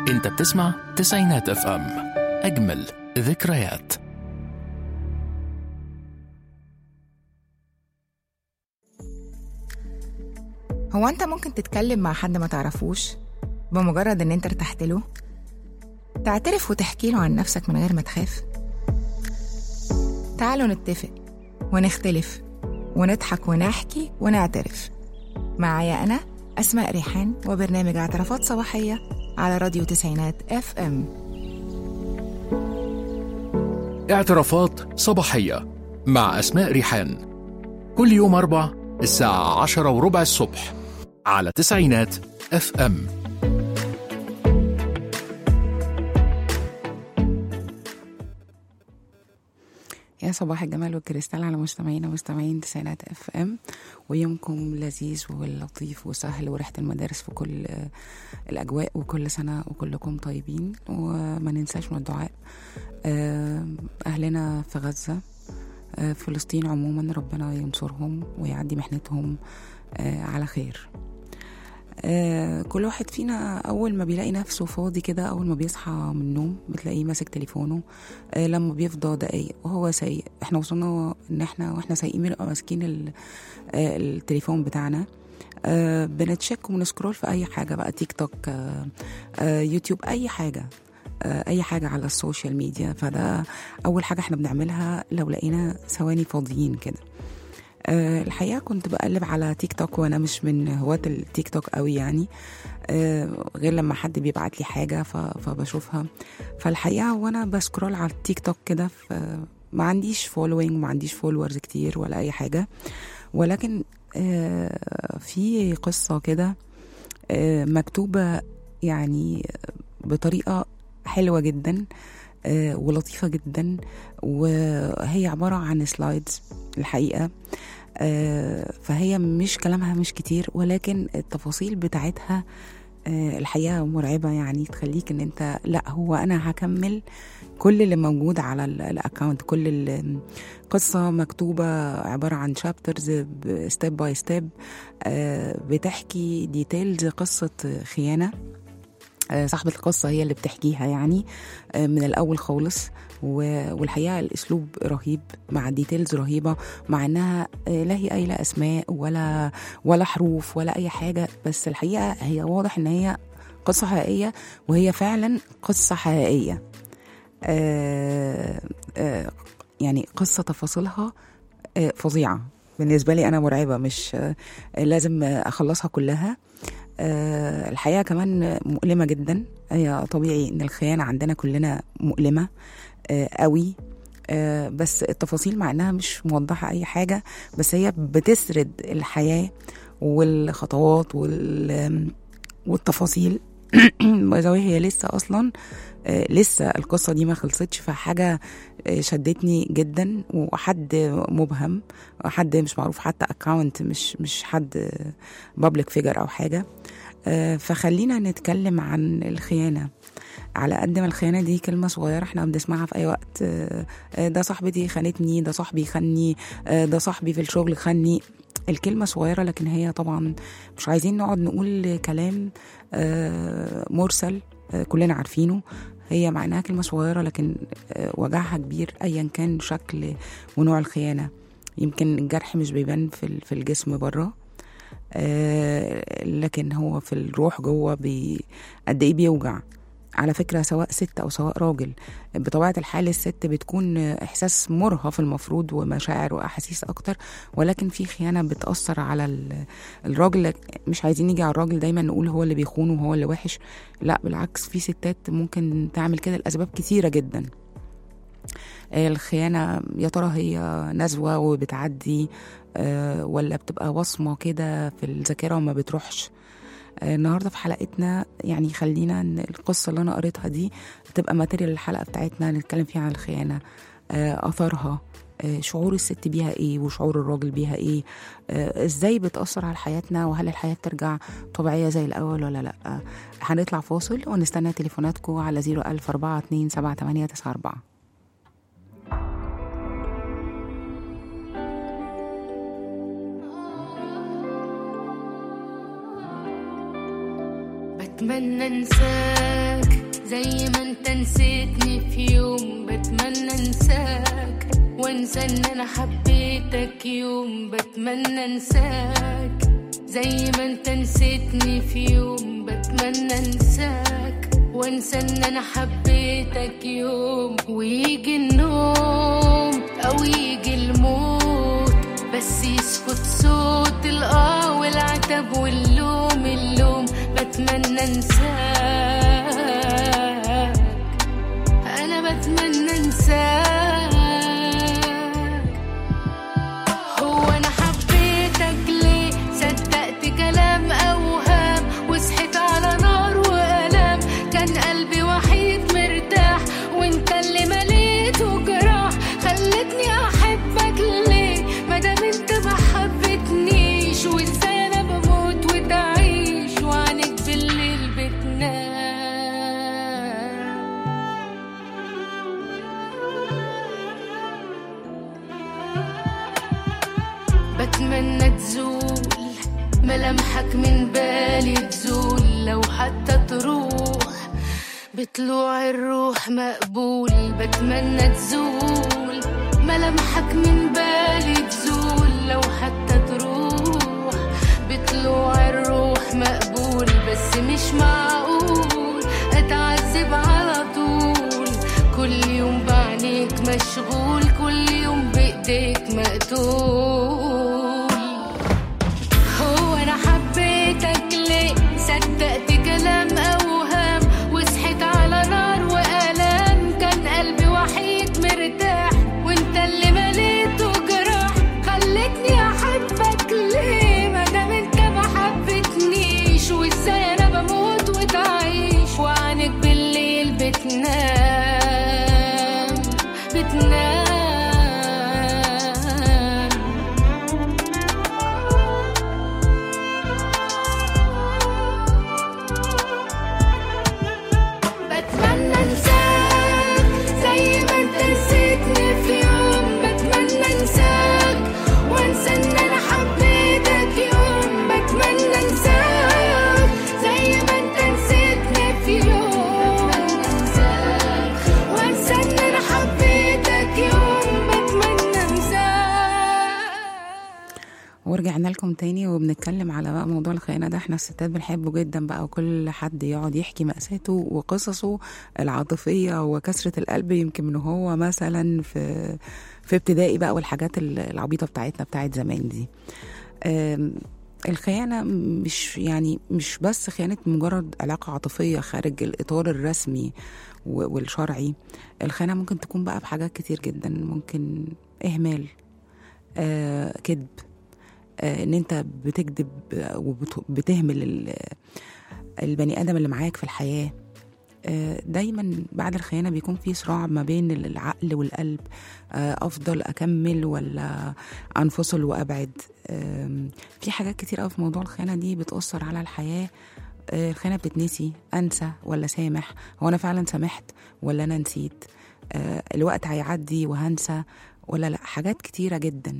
انت بتسمع تسعينات اف ام اجمل ذكريات هو انت ممكن تتكلم مع حد ما تعرفوش بمجرد ان انت ارتحت له تعترف وتحكي له عن نفسك من غير ما تخاف تعالوا نتفق ونختلف ونضحك ونحكي ونعترف معايا انا اسماء ريحان وبرنامج اعترافات صباحيه على راديو تسعينات اف ام اعترافات صباحية مع أسماء ريحان كل يوم أربع الساعة عشرة وربع الصبح على تسعينات اف ام يا صباح الجمال والكريستال على مستمعينا ومستمعين تسعينات اف ام ويومكم لذيذ ولطيف وسهل وريحة المدارس في كل آه، الأجواء وكل سنة وكلكم طيبين وما ننساش من الدعاء آه، أهلنا في غزة آه، فلسطين عموما ربنا ينصرهم ويعدي محنتهم آه، على خير آه، كل واحد فينا اول ما بيلاقي نفسه فاضي كده اول ما بيصحى من النوم بتلاقيه ماسك تليفونه آه، لما بيفضى دقايق وهو سايق احنا وصلنا ان احنا واحنا سايقين بنبقى ماسكين ال- آه، التليفون بتاعنا آه، بنتشيك ونسكرول في اي حاجه بقى تيك توك آه، آه، يوتيوب اي حاجه آه، اي حاجه على السوشيال ميديا فده اول حاجه احنا بنعملها لو لقينا ثواني فاضيين كده آه، الحقيقه كنت بقلب على تيك توك وانا مش من هواة التيك توك قوي يعني آه، غير لما حد بيبعت لي حاجه ف- فبشوفها فالحقيقه وانا بسكرول على التيك توك كده ف- ما عنديش فولوينج ما عنديش فولورز كتير ولا اي حاجه ولكن آه، في قصه كده آه، مكتوبه يعني بطريقه حلوه جدا آه، ولطيفه جدا وهي عباره عن سلايدز الحقيقه آه، فهي مش كلامها مش كتير ولكن التفاصيل بتاعتها آه، الحقيقه مرعبه يعني تخليك ان انت لا هو انا هكمل كل اللي موجود على ال- الاكونت كل القصه مكتوبه عباره عن شابترز ستيب باي ستيب بتحكي ديتيلز قصه خيانه آه، صاحبة القصة هي اللي بتحكيها يعني آه، من الأول خالص و- والحقيقة الأسلوب رهيب مع ديتيلز رهيبة مع إنها آه، لا هي قايلة أسماء ولا ولا حروف ولا أي حاجة بس الحقيقة هي واضح إن هي قصة حقيقية وهي فعلا قصة حقيقية آه، آه، يعني قصة تفاصيلها آه، فظيعة بالنسبة لي أنا مرعبة مش آه، لازم أخلصها كلها آه، الحقيقة كمان مؤلمة جدا هي طبيعي إن الخيانة عندنا كلنا مؤلمة آه، قوي آه، بس التفاصيل مع إنها مش موضحة أي حاجة بس هي بتسرد الحياة والخطوات وال والتفاصيل باي ذا واي هي لسه اصلا آه، لسه القصه دي ما خلصتش فحاجه آه، شدتني جدا وحد مبهم حد مش معروف حتى اكاونت مش مش حد بابليك فيجر او حاجه آه، فخلينا نتكلم عن الخيانه على قد ما الخيانه دي كلمه صغيره احنا بنسمعها في اي وقت آه، آه، ده صاحبتي خانتني ده صاحبي خاني آه، ده صاحبي في الشغل خاني الكلمة صغيرة لكن هي طبعا مش عايزين نقعد نقول كلام آه، مرسل آه، كلنا عارفينه هي معناها كلمة صغيرة لكن آه، وجعها كبير أيا كان شكل ونوع الخيانة يمكن الجرح مش بيبان في ال- في الجسم بره آه، لكن هو في الروح جوه بي قد ايه بيوجع على فكرة سواء ست أو سواء راجل بطبيعة الحال الست بتكون إحساس مرهف المفروض ومشاعر وأحاسيس أكتر ولكن في خيانة بتأثر على ال- الراجل مش عايزين نيجي على الراجل دايما نقول هو اللي بيخون وهو اللي وحش لا بالعكس في ستات ممكن تعمل كده لأسباب كتيرة جدا الخيانة يا ترى هي نزوة وبتعدي آه، ولا بتبقى وصمة كده في الذاكرة وما بتروحش آه، النهارده في حلقتنا يعني خلينا ان القصه اللي انا قريتها دي تبقى ماتيريال الحلقه بتاعتنا نتكلم فيها عن الخيانه آه، اثرها آه، شعور الست بيها ايه وشعور الراجل بيها ايه آه، ازاي بتاثر على حياتنا وهل الحياه ترجع طبيعيه زي الاول ولا لا آه، هنطلع فاصل ونستنى تليفوناتكم على 010427894 بتمنى انساك زي ما انت نسيتني في يوم بتمنى انساك وانسى ان انا حبيتك يوم بتمنى انساك زي ما انت نسيتني في يوم بتمنى انساك وانسى ان انا حبيتك يوم ويجي النوم او يجي الموت بس يسكت صوت الاه والعتب واللوم اللوم بتمنى انساك انا بتمنى انساك هو انا حبيتك ليه صدقت كلام اوهام وصحيت على نار والام كان قلبي وحيد مرتاح وانت اللي مليته جراح خلتني احبك ليه مادام انت ما حبتنيش وازاي انا بموت وتعيش وعنك بالليل بتنام بتمنى تزول ملامحك من بالي تزول لو حتى تروح بطلوع الروح مقبول بتمنى تزول ملامحك من بالي تزول لو حتى تروح بطلوع الروح مقبول بس مش معقول اتعذب على طول كل يوم بعينيك مشغول كل يوم بايديك مقتول هو انا حبيتك ليه صدقت كلام اوهام وصحيت على نار والام كان قلبي وحيد مرتاح وانت اللي مليته جراح خلتني احبك ليه مادام انت ما حبتنيش وازاي انا بموت وتعيش وعنك بالليل بتنام بتنام بتمنى انساك زي ما انت نسيتني في يوم بتمنى انساك وانسى ان انا حبيتك يوم بتمنى انساك زي ما انت نسيتني في يوم بتمنى انساك وانسى ان انا حبيتك يوم بتمنى انساك ورجعنا لكم تاني وبنتكلم على بقى موضوع الخيانة ده احنا الستات بنحبه جدا بقى وكل حد يقعد يحكي مأساته وقصصه العاطفية وكسرة القلب يمكن من هو مثلا في في ابتدائي بقى والحاجات العبيطة بتاعتنا بتاعت زمان دي آم، الخيانة مش يعني مش بس خيانة مجرد علاقة عاطفية خارج الإطار الرسمي و- والشرعي الخيانة ممكن تكون بقى بحاجات كتير جدا ممكن إهمال آه، كذب آه، ان انت بتكذب وبتهمل البني ادم اللي معاك في الحياه آه، دايما بعد الخيانه بيكون في صراع ما بين العقل والقلب آه، افضل اكمل ولا انفصل وابعد آم، في حاجات كتير قوي في موضوع الخيانه دي بتاثر على الحياه آه، الخيانه بتتنسي انسى ولا سامح هو انا فعلا سامحت ولا انا نسيت آه، الوقت هيعدي وهنسى ولا لا حاجات كتيره جدا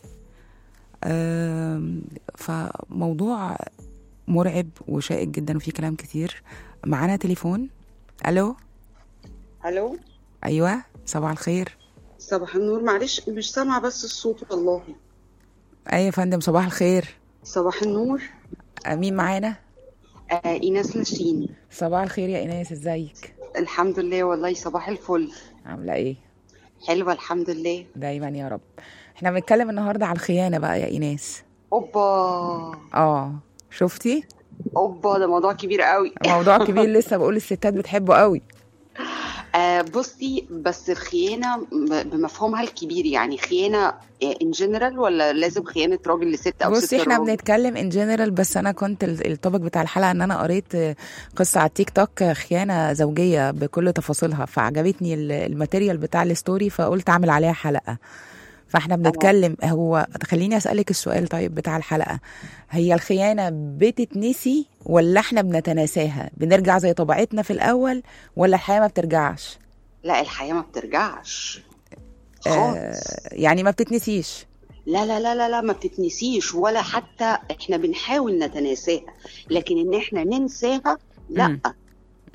آم، فموضوع مرعب وشائك جدا وفيه كلام كتير معانا تليفون الو الو ايوه صباح الخير صباح النور معلش مش سامعه بس الصوت والله ايوه يا فندم صباح الخير صباح النور آه، مين معانا آه ايناس لاشين صباح الخير يا ايناس ازيك الحمد لله والله صباح الفل عامله ايه حلوه الحمد لله دايما يا رب احنا بنتكلم النهارده على الخيانه بقى يا ايناس اوبا اه شفتي اوبا ده موضوع كبير قوي موضوع كبير لسه بقول الستات بتحبه قوي آه بصي بس الخيانه ب- بمفهومها الكبير يعني خيانه ان جنرال ولا لازم خيانه راجل لست او ست بصي احنا لراجل؟ بنتكلم ان جنرال بس انا كنت ال- التوبيك بتاع الحلقه ان انا قريت آه، قصه على التيك توك آه، خيانه زوجيه بكل تفاصيلها فعجبتني ال- الماتيريال بتاع الستوري فقلت اعمل عليها حلقه فاحنا بنتكلم هو خليني اسالك السؤال طيب بتاع الحلقه هي الخيانه بتتنسي ولا احنا بنتناساها بنرجع زي طبيعتنا في الاول ولا الحياه ما بترجعش لا الحياه ما بترجعش آه خالص يعني ما بتتنسيش لا لا لا لا لا ما بتتنسيش ولا حتى احنا بنحاول نتناساها لكن ان احنا ننساها لا مم. امم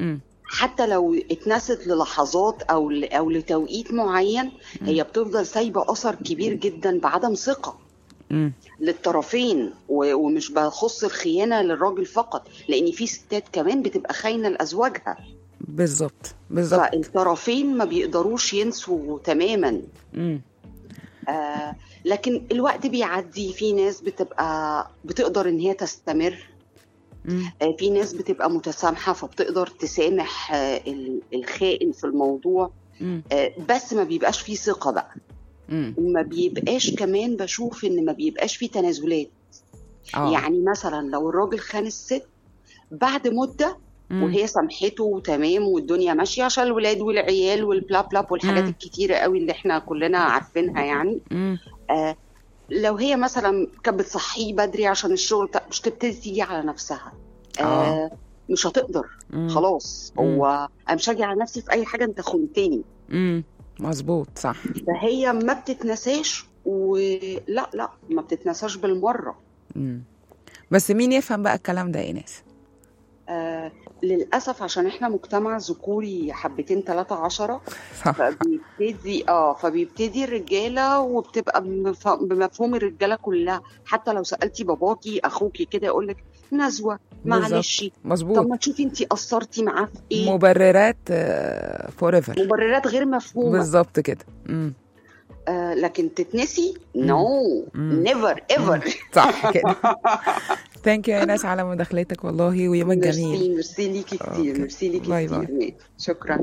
حتى لو اتنست للحظات او ل- او لتوقيت معين هي بتفضل سايبه اثر كبير جدا بعدم ثقه مم. للطرفين و- ومش بخص الخيانه للراجل فقط لان في ستات كمان بتبقى خاينه لازواجها بالظبط بالظبط فالطرفين ما بيقدروش ينسوا تماما مم. آه لكن الوقت بيعدي في ناس بتبقى بتقدر ان هي تستمر مم. آه في ناس بتبقى متسامحه فبتقدر تسامح آه ال- الخائن في الموضوع مم. آه بس ما بيبقاش فيه ثقه بقى مم. وما بيبقاش كمان بشوف ان ما بيبقاش فيه تنازلات اه يعني مثلا لو الراجل خان الست بعد مده مم. وهي سامحته وتمام والدنيا ماشيه عشان الولاد والعيال والبلا بلا والحاجات مم. الكتيره قوي اللي احنا كلنا عارفينها يعني مم. آه لو هي مثلا كانت بتصحيه بدري عشان الشغل بتاع- مش تبتدي تيجي على نفسها آه آه. مش هتقدر مم. خلاص مم. هو انا مش هاجي على نفسي في اي حاجه انت خنتني مم. مظبوط صح فهي ما بتتنساش ولا لا ما بتتنساش بالمره مم. بس مين يفهم بقى الكلام ده يا ناس آه للاسف عشان احنا مجتمع ذكوري حبتين ثلاثة عشرة صح فبيبتدي اه فبيبتدي الرجاله وبتبقى بمف- بمفهوم الرجاله كلها حتى لو سالتي باباكي اخوكي كده يقول لك نزوه معلش طب مظبوط ما تشوفي انت قصرتي معاه في ايه مبررات فور ايفر مبررات غير مفهومه بالظبط كده مم. آه لكن تتنسي نو مم. نيفر ايفر صح كده ثانك يو يا ناس على مداخلتك والله ويومك جميل ميرسي ميرسي ليكي كتير أوكي. ميرسي ليكي باي كتير باي. شكرا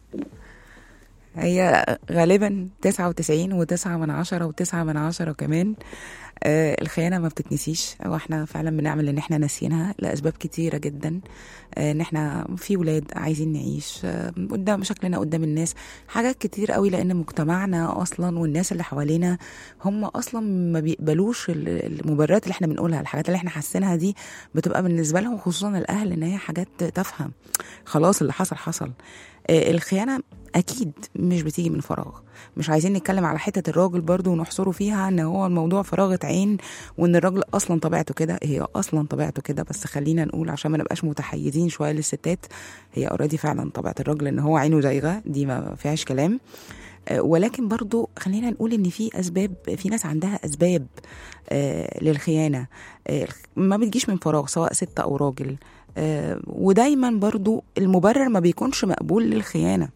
هي غالبا 99 وتسعة من عشرة وتسعة من عشرة كمان آه الخيانة ما بتتنسيش أو احنا فعلا بنعمل ان احنا ناسيينها لأسباب كتيرة جدا آه ان احنا في ولاد عايزين نعيش آه قدام شكلنا قدام الناس حاجات كتير قوي لأن مجتمعنا أصلا والناس اللي حوالينا هم أصلا ما بيقبلوش ال- المبررات اللي احنا بنقولها الحاجات اللي احنا حاسينها دي بتبقى بالنسبة لهم خصوصا الأهل ان هي حاجات تافهة خلاص اللي حصل حصل آه، الخيانة أكيد مش بتيجي من فراغ مش عايزين نتكلم على حتة الراجل برضو ونحصره فيها ان هو الموضوع فراغة عين وان الراجل اصلا طبيعته كده هي اصلا طبيعته كده بس خلينا نقول عشان ما نبقاش متحيزين شوية للستات هي اوريدي فعلا طبيعة الراجل ان هو عينه زايغة دي ما فيهاش كلام آه، ولكن برضو خلينا نقول ان في اسباب في ناس عندها اسباب آه، للخيانه آه، الخ- ما بتجيش من فراغ سواء ست او راجل آه، ودايما برضو المبرر ما بيكونش مقبول للخيانه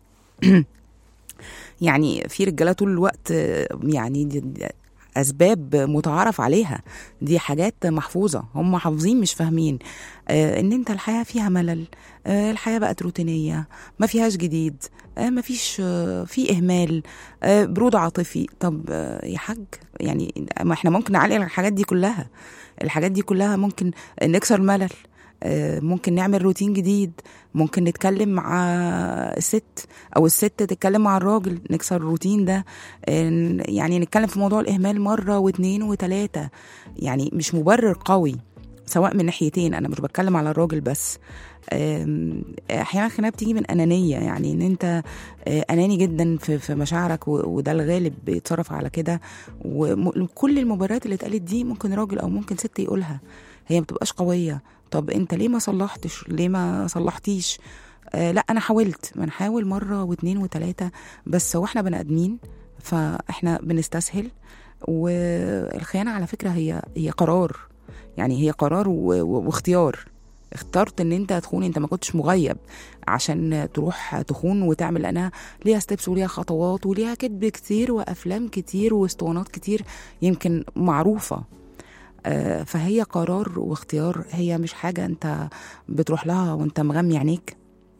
يعني في رجاله طول الوقت آه، يعني دي دي اسباب متعارف عليها دي حاجات محفوظه هم حافظين مش فاهمين آه ان انت الحياه فيها ملل آه الحياه بقت روتينيه ما فيهاش جديد آه ما فيش آه في اهمال آه برود عاطفي طب آه يا حاج يعني ما احنا ممكن نعلق على الحاجات دي كلها الحاجات دي كلها ممكن نكسر الملل آه، ممكن نعمل روتين جديد ممكن نتكلم مع الست او الست تتكلم مع الراجل نكسر الروتين ده آه، يعني نتكلم في موضوع الاهمال مره واثنين وثلاثه يعني مش مبرر قوي سواء من ناحيتين انا مش بتكلم على الراجل بس آم، احيانا الخناقه بتيجي من انانيه يعني ان انت آه، اناني جدا في في مشاعرك و- وده الغالب بيتصرف على كده وكل المبررات اللي اتقالت دي ممكن راجل او ممكن ست يقولها هي ما بتبقاش قويه طب انت ليه ما صلحتش ليه ما صلحتيش آه لا انا حاولت ما نحاول مره واتنين وتلاته بس هو احنا بني ادمين فاحنا بنستسهل والخيانه على فكره هي هي قرار يعني هي قرار و- و- واختيار اخترت ان انت تخون انت ما كنتش مغيب عشان تروح تخون وتعمل انا ليها ستيبس وليها خطوات وليها كذب كتير وافلام كتير واسطوانات كتير يمكن معروفه آه، فهي قرار واختيار هي مش حاجه انت بتروح لها وانت مغمي عينيك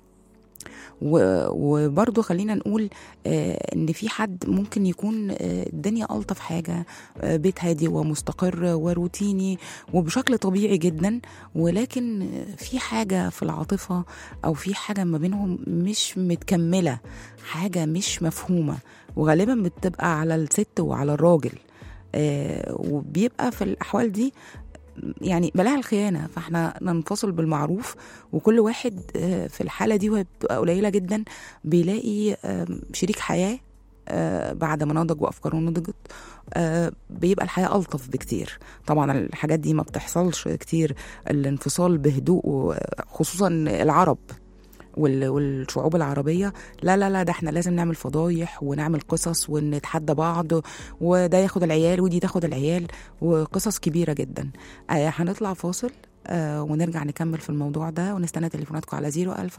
و- وبرضه خلينا نقول آه، ان في حد ممكن يكون آه، الدنيا الطف حاجه آه، بيت هادي ومستقر وروتيني وبشكل طبيعي جدا ولكن آه، في حاجه في العاطفه او في حاجه ما بينهم مش متكمله حاجه مش مفهومه وغالبا بتبقى على الست وعلى الراجل آه، وبيبقى في الاحوال دي يعني بلاها الخيانه فاحنا ننفصل بالمعروف وكل واحد آه، في الحاله دي وهي بتبقى قليله جدا بيلاقي آم، شريك حياه آه، بعد ما نضج وافكاره نضجت آه، بيبقى الحياه الطف بكتير طبعا الحاجات دي ما بتحصلش كتير الانفصال بهدوء خصوصا العرب وال- والشعوب العربيه لا لا لا ده احنا لازم نعمل فضايح ونعمل قصص ونتحدى بعض وده ياخد العيال ودي تاخد العيال وقصص كبيره جدا آه هنطلع فاصل آه ونرجع نكمل في الموضوع ده ونستنى تليفوناتكم على 01000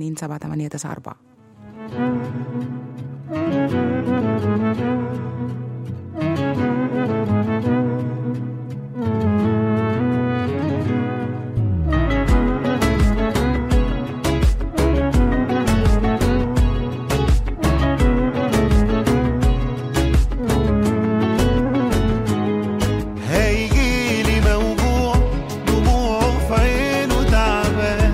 427 هيجيلي موجوع دموعه في عينه تعبان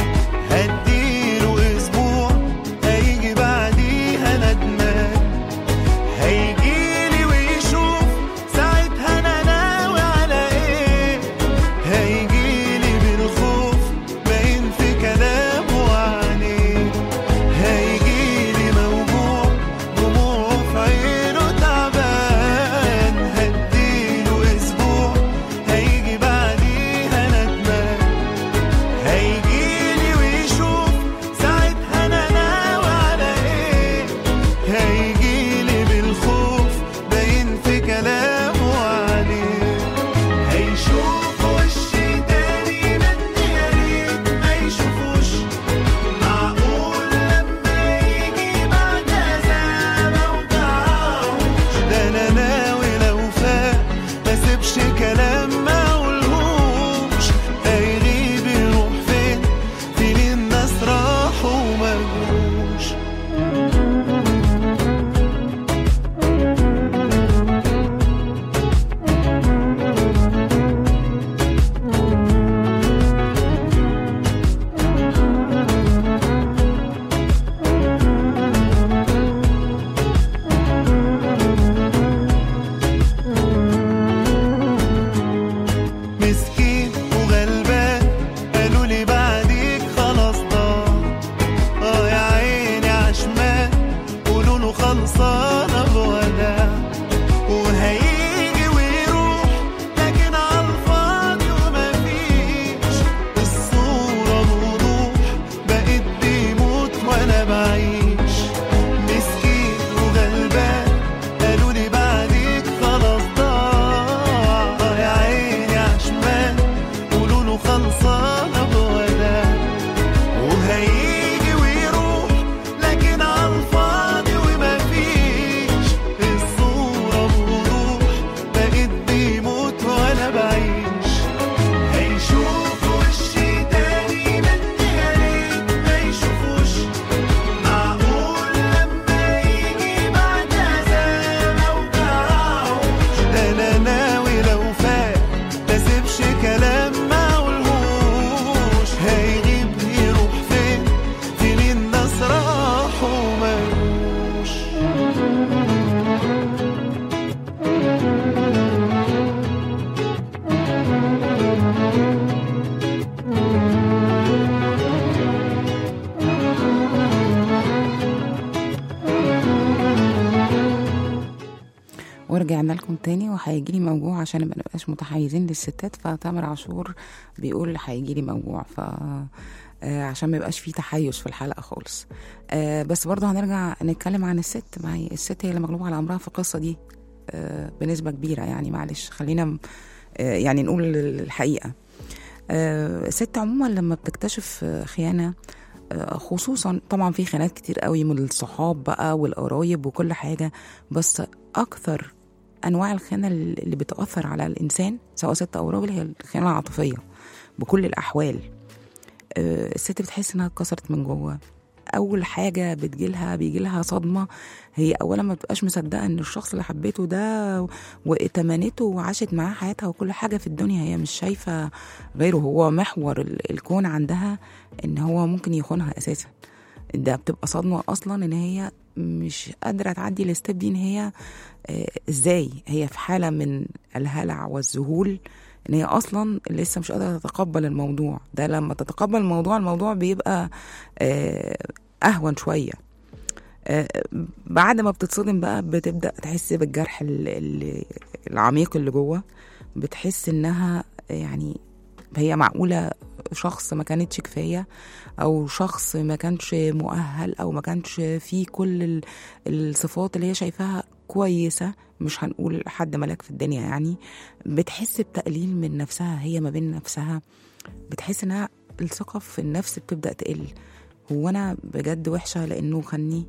هديله اسبوع هيجي بعديها ندمان هيجيلي ويشوف ساعتها انا ناوي على ايه هيجيلي بالخوف باين في كلامه وعينيه هيجيلي موجوع دموعه في عينه تعبان هديله اسبوع هيجي بعديها ندمان هيجيلي ويشوف ساعتها انا ناوي على ايه هيجيلي بالخوف باين في كلامه عليه هيشوف وشي تاني مني يا ريت ما يشوفوش معقول لما يجي بعد عذاب اوجعهوش ده انا ناوي لو فات ما سيبش كلام ما اقولهوش هيغيب يروح فين فين الناس راحوا وما جوش مسكين وغلبان قالوا لي بعديك خلاص ضاع اه يا عيني عشمان قولوا له خلصانه بوداع وهيجي ويروح لكن عالفاضي ومفيش الصوره بوضوح بقيت بيموت وانا بعيش مسكين وغلبان قالوا لي بعديك خلاص ضاع آه يا عيني عشمان قولوا له خلصانه بوداع وهيجي ويروح لكن عالفاضي ومفيش الصورة بوضوح بقيت بيموت وانا بعيش هيشوف وشي تاني مني يا ريت ما يشوفوش معقول لما يجي بعد عذاب اوجعهوش ده انا ناوي لو فات ما سيبش كلام ما اقولهوش هيغيب يروح فين فين الناس راحوا ملوش ورجعنا لكم تاني وهيجي لي موجوع عشان ما نبقاش متحيزين للستات فتامر عاشور بيقول هيجي لي موجوع ف آه، عشان ما يبقاش فيه تحيز في الحلقه خالص آه، بس برضه هنرجع نتكلم عن الست ما هي الست هي اللي مغلوبه على امرها في القصه دي آه، بنسبه كبيره يعني معلش خلينا م- آه، يعني نقول الحقيقه آه، الست عموما لما بتكتشف آه، خيانه آه، خصوصا طبعا في خيانات كتير قوي من الصحاب بقى والقرايب وكل حاجه بس اكثر انواع الخيانه اللي بتاثر على الانسان سواء ست او راجل هي الخيانه العاطفيه بكل الاحوال آه، الست بتحس انها اتكسرت من جوه اول حاجه بتجيلها بيجيلها صدمه هي اولا ما بتبقاش مصدقه ان الشخص اللي حبيته ده واتمنته وعاشت معاه حياتها وكل حاجه في الدنيا هي مش شايفه غيره هو محور ال- الكون عندها ان هو ممكن يخونها اساسا ده بتبقى صدمه اصلا ان هي مش قادره تعدي الستيب دي ان هي آه، ازاي هي في حاله من الهلع والذهول ان هي اصلا لسه مش قادره تتقبل الموضوع ده لما تتقبل الموضوع الموضوع بيبقى آه، اهون شويه آه، بعد ما بتتصدم بقى بتبدا تحس بالجرح ال- ال- العميق اللي جوه بتحس انها يعني هي معقوله شخص ما كانتش كفايه او شخص ما كانش مؤهل او ما كانش فيه كل ال- الصفات اللي هي شايفاها كويسه مش هنقول حد ملاك في الدنيا يعني بتحس بتقليل من نفسها هي ما بين نفسها بتحس انها الثقه في النفس بتبدا تقل هو انا بجد وحشه لانه خني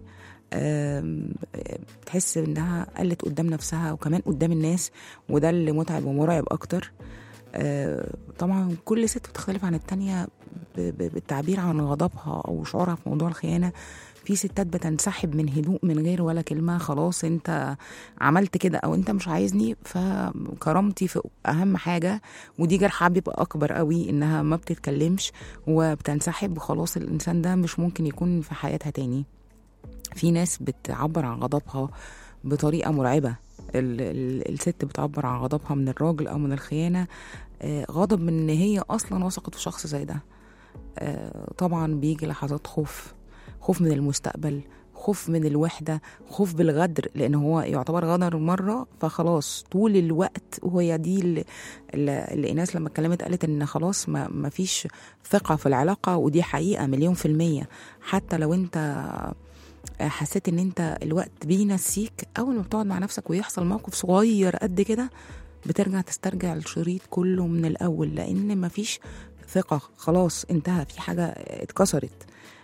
آم، بتحس انها قلت قدام نفسها وكمان قدام الناس وده اللي متعب ومرعب اكتر آه، طبعا كل ست بتختلف عن التانية ب- ب- بالتعبير عن غضبها او شعورها في موضوع الخيانه في ستات بتنسحب من هدوء من غير ولا كلمه خلاص انت عملت كده او انت مش عايزني فكرامتي في اهم حاجه ودي جرح بيبقى اكبر قوي انها ما بتتكلمش وبتنسحب وخلاص الانسان ده مش ممكن يكون في حياتها تاني في ناس بتعبر عن غضبها بطريقه مرعبه ال- ال- الست بتعبر عن غضبها من الراجل او من الخيانه آه، غضب من ان هي اصلا وثقت في شخص زي ده آه، طبعا بيجي لحظات خوف خوف من المستقبل خوف من الوحدة خوف بالغدر لأن هو يعتبر غدر مرة فخلاص طول الوقت وهي دي اللي, اللي إيناس لما اتكلمت قالت إن خلاص ما, ما فيش ثقة في العلاقة ودي حقيقة مليون في المية حتى لو أنت حسيت ان انت الوقت بينسيك اول ما بتقعد مع نفسك ويحصل موقف صغير قد كده بترجع تسترجع الشريط كله من الاول لان مفيش ثقه خلاص انتهى في حاجه اتكسرت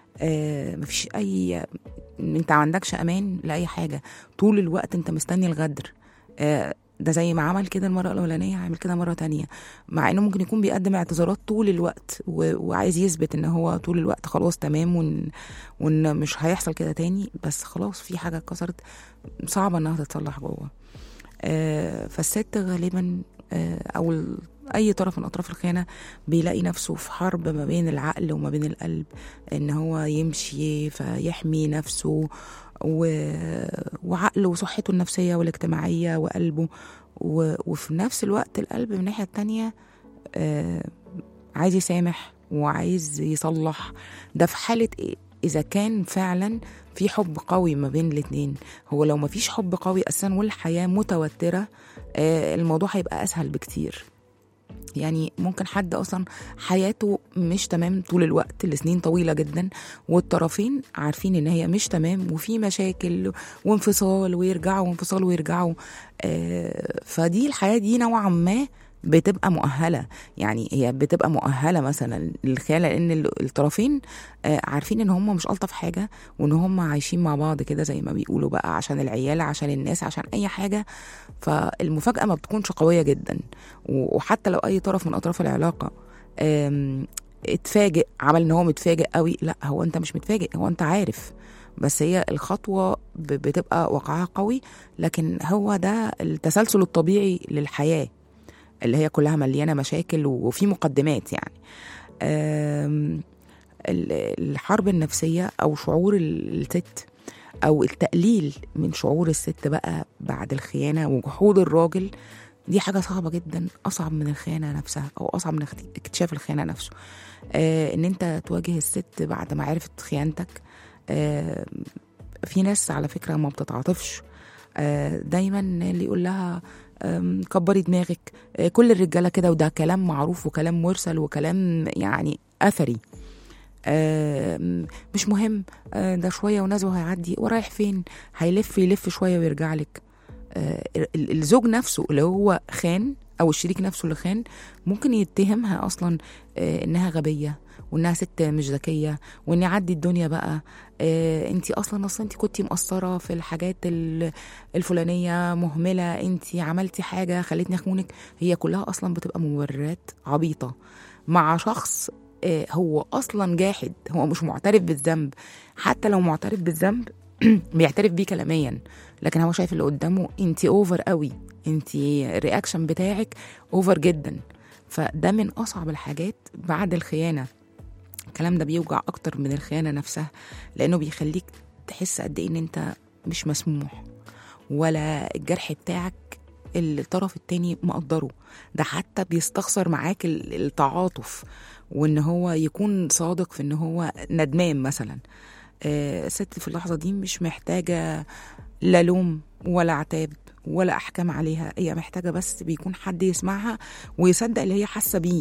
آه مفيش اي انت ما عندكش امان لاي حاجه طول الوقت انت مستني الغدر آه ده زي ما عمل كده المره الاولانيه هيعمل كده مره تانية مع انه ممكن يكون بيقدم اعتذارات طول الوقت و... وعايز يثبت ان هو طول الوقت خلاص تمام وان وان مش هيحصل كده تاني بس خلاص في حاجه اتكسرت صعبه انها تتصلح جوه آه فالست غالبا آه او ال- اي طرف من اطراف الخيانه بيلاقي نفسه في حرب ما بين العقل وما بين القلب ان هو يمشي فيحمي نفسه و... وعقله وصحته النفسيه والاجتماعيه وقلبه و... وفي نفس الوقت القلب من الناحيه التانيه آه عايز يسامح وعايز يصلح ده في حاله إيه؟ اذا كان فعلا في حب قوي ما بين الاتنين هو لو ما فيش حب قوي اساسا والحياه متوتره آه الموضوع هيبقى اسهل بكتير يعني ممكن حد اصلا حياته مش تمام طول الوقت لسنين طويله جدا والطرفين عارفين ان هي مش تمام وفي مشاكل وانفصال ويرجعوا وانفصال ويرجعوا آه فدي الحياه دي نوعا ما بتبقى مؤهله يعني هي بتبقى مؤهله مثلا للخيانه لان ال- الطرفين آه، عارفين ان هم مش الطف حاجه وان هم عايشين مع بعض كده زي ما بيقولوا بقى عشان العيال عشان الناس عشان اي حاجه فالمفاجاه ما بتكونش قويه جدا و- وحتى لو اي طرف من اطراف العلاقه آم، اتفاجئ عمل ان هو متفاجئ قوي لا هو انت مش متفاجئ هو انت عارف بس هي الخطوه ب- بتبقى وقعها قوي لكن هو ده التسلسل الطبيعي للحياه اللي هي كلها مليانه مشاكل وفي مقدمات يعني آم، ال- الحرب النفسيه او شعور ال- الست او التقليل من شعور الست بقى بعد الخيانه وجحود الراجل دي حاجه صعبه جدا اصعب من الخيانه نفسها او اصعب من اخت- اكتشاف الخيانه نفسه آه ان انت تواجه الست بعد ما عرفت خيانتك آه في ناس على فكره ما بتتعاطفش آه دايما اللي يقول لها آم، كبري دماغك آه، كل الرجاله كده وده كلام معروف وكلام مرسل وكلام يعني اثري آم، مش مهم آه، ده شويه ونزوه هيعدي ورايح فين هيلف يلف شويه ويرجع لك آه، ال- الزوج نفسه اللي هو خان او الشريك نفسه اللي خان ممكن يتهمها اصلا آه، انها غبيه وانها ست مش ذكيه وان عدي الدنيا بقى آه انت اصلا اصلا انت كنتي مقصره في الحاجات ال- الفلانيه مهمله انت عملتي حاجه خلتني اخونك هي كلها اصلا بتبقى مبررات عبيطه مع شخص آه هو اصلا جاحد هو مش معترف بالذنب حتى لو معترف بالذنب بيعترف بيه كلاميا لكن هو شايف اللي قدامه انت اوفر قوي انت الرياكشن بتاعك اوفر جدا فده من اصعب الحاجات بعد الخيانه الكلام ده بيوجع اكتر من الخيانه نفسها لانه بيخليك تحس قد ايه ان انت مش مسموح ولا الجرح بتاعك الطرف التاني مقدره ده حتى بيستخسر معاك ال- التعاطف وان هو يكون صادق في ان هو ندمان مثلا آه، الست في اللحظه دي مش محتاجه لا لوم ولا عتاب ولا احكام عليها هي محتاجه بس بيكون حد يسمعها ويصدق اللي هي حاسه بيه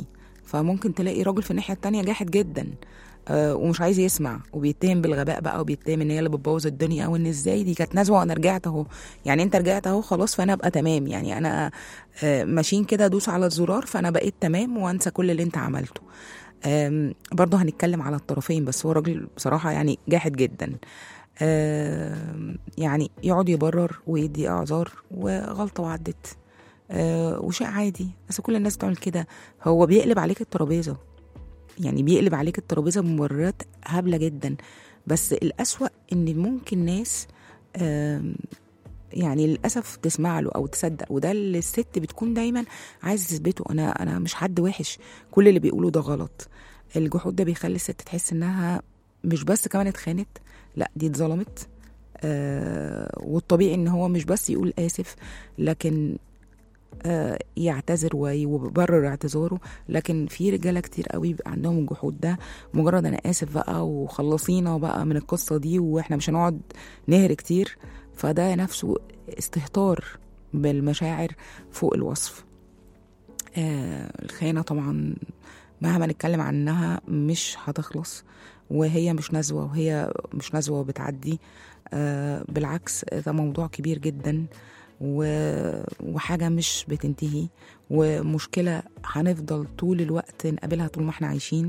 فممكن تلاقي راجل في الناحيه التانية جاحد جدا آه، ومش عايز يسمع وبيتهم بالغباء بقى وبيتهم ان هي اللي بتبوظ الدنيا وان ازاي دي كانت نزوه وانا رجعت اهو يعني انت رجعت اهو خلاص فانا ابقى تمام يعني انا آه، ماشيين كده ادوس على الزرار فانا بقيت تمام وانسى كل اللي انت عملته آم، برضه هنتكلم على الطرفين بس هو راجل بصراحه يعني جاحد جدا آم، يعني يقعد يبرر ويدي اعذار وغلطه وعدت آه، وشيء عادي بس كل الناس بتعمل كده هو بيقلب عليك الترابيزه يعني بيقلب عليك الترابيزه بمبررات هبله جدا بس الأسوأ ان ممكن ناس آم، يعني للاسف تسمع له او تصدق وده اللي الست بتكون دايما عايزه تثبته انا انا مش حد وحش كل اللي بيقوله ده غلط الجحود ده بيخلي الست تحس انها مش بس كمان اتخانت لا دي اتظلمت آه والطبيعي ان هو مش بس يقول اسف لكن آه يعتذر ويبرر اعتذاره لكن في رجاله كتير قوي بيبقى عندهم الجحود ده مجرد انا اسف بقى وخلصينا بقى من القصه دي واحنا مش هنقعد نهر كتير فده نفسه استهتار بالمشاعر فوق الوصف آه الخيانه طبعا مهما نتكلم عنها مش هتخلص وهي مش نزوه وهي مش نزوه وبتعدي آه بالعكس ده موضوع كبير جدا و- وحاجة مش بتنتهي ومشكلة هنفضل طول الوقت نقابلها طول ما احنا عايشين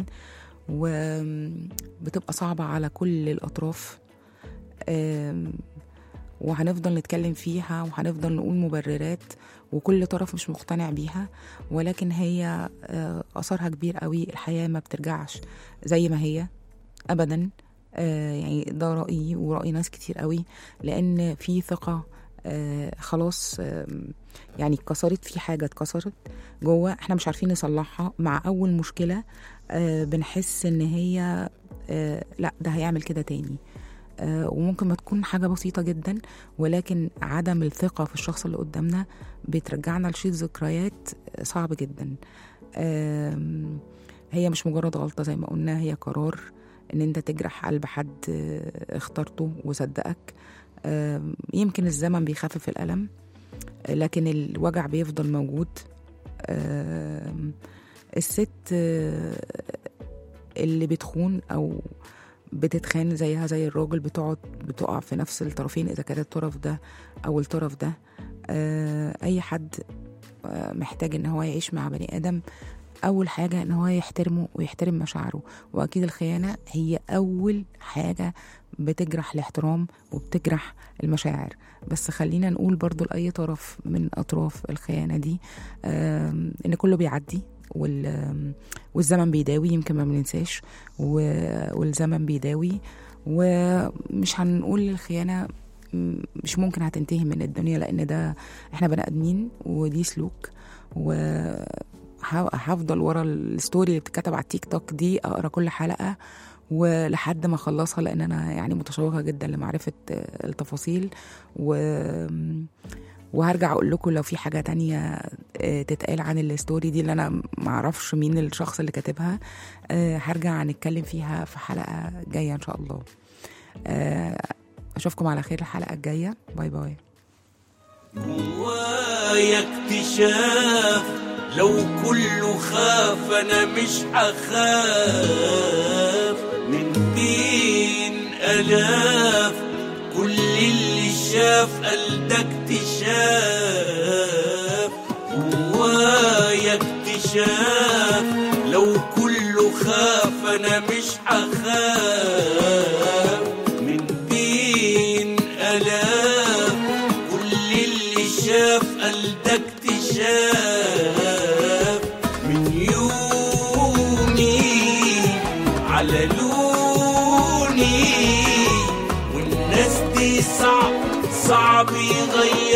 وبتبقى صعبة على كل الأطراف آم، وهنفضل نتكلم فيها وهنفضل نقول مبررات وكل طرف مش مقتنع بيها ولكن هي آه، أثرها كبير قوي الحياة ما بترجعش زي ما هي أبدا آه، يعني ده رأيي ورأي ناس كتير قوي لأن في ثقة آه، خلاص آم، يعني اتكسرت في حاجة اتكسرت جوه احنا مش عارفين نصلحها مع أول مشكلة آه، بنحس إن هي آه، لا ده هيعمل كده تاني آه، وممكن ما تكون حاجة بسيطة جدا ولكن عدم الثقة في الشخص اللي قدامنا بترجعنا لشيء ذكريات صعب جدا آم، هي مش مجرد غلطة زي ما قلنا هي قرار ان انت تجرح قلب حد آه، اخترته وصدقك آم، يمكن الزمن بيخفف الألم آه، لكن الوجع بيفضل موجود آم، الست آه، اللي بتخون أو بتتخان زيها زي الراجل بتقعد بتقع في نفس الطرفين إذا كان الطرف ده أو الطرف ده آه، أي حد آه، محتاج إن هو يعيش مع بني آدم أول حاجة إن هو يحترمه ويحترم مشاعره وأكيد الخيانة هي أول حاجة بتجرح الاحترام وبتجرح المشاعر بس خلينا نقول برضو لأي طرف من أطراف الخيانة دي آم، إن كله بيعدي وال آم، والزمن بيداوي يمكن ما بننساش و- والزمن بيداوي ومش هنقول الخيانة م- مش ممكن هتنتهي من الدنيا لأن ده احنا بني آدمين ودي سلوك و ه- هفضل ورا الستوري اللي بتتكتب على التيك توك دي اقرا كل حلقه ولحد ما اخلصها لان انا يعني متشوقه جدا لمعرفه آه، التفاصيل و وهرجع اقول لكم لو في حاجه تانية آه، تتقال عن الستوري دي اللي انا معرفش مين الشخص اللي كاتبها آه، هرجع نتكلم فيها في حلقه جايه ان شاء الله آه، اشوفكم على خير الحلقه الجايه باي باي جوايا اكتشاف لو كله خاف انا مش هخاف من بين الاف كل اللي شاف قال ده اكتشاف جوايا اكتشاف لو كله خاف انا مش هخاف من بين الاف كل اللي شاف قال ده اكتشاف من يومي على لوني والناس دي صعب صعب يغير